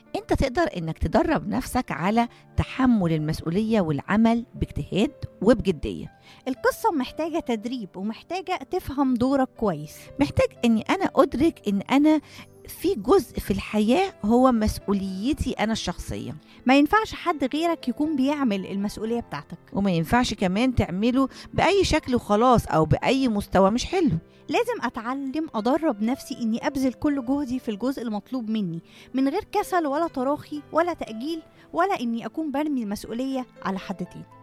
انت تقدر انك تدرب نفسك على تحمل المسؤوليه والعمل باجتهاد وبجديه القصة محتاجة تدريب ومحتاجة تفهم دورك كويس محتاج اني انا ادرك ان انا في جزء في الحياه هو مسؤوليتي انا الشخصيه ما ينفعش حد غيرك يكون بيعمل المسؤولية بتاعتك وما ينفعش كمان تعمله باي شكل وخلاص او باي مستوى مش حلو لازم أتعلم أدرب نفسي إني أبذل كل جهدي في الجزء المطلوب مني من غير كسل ولا تراخي ولا تأجيل ولا إني أكون برمي المسؤولية على حد تاني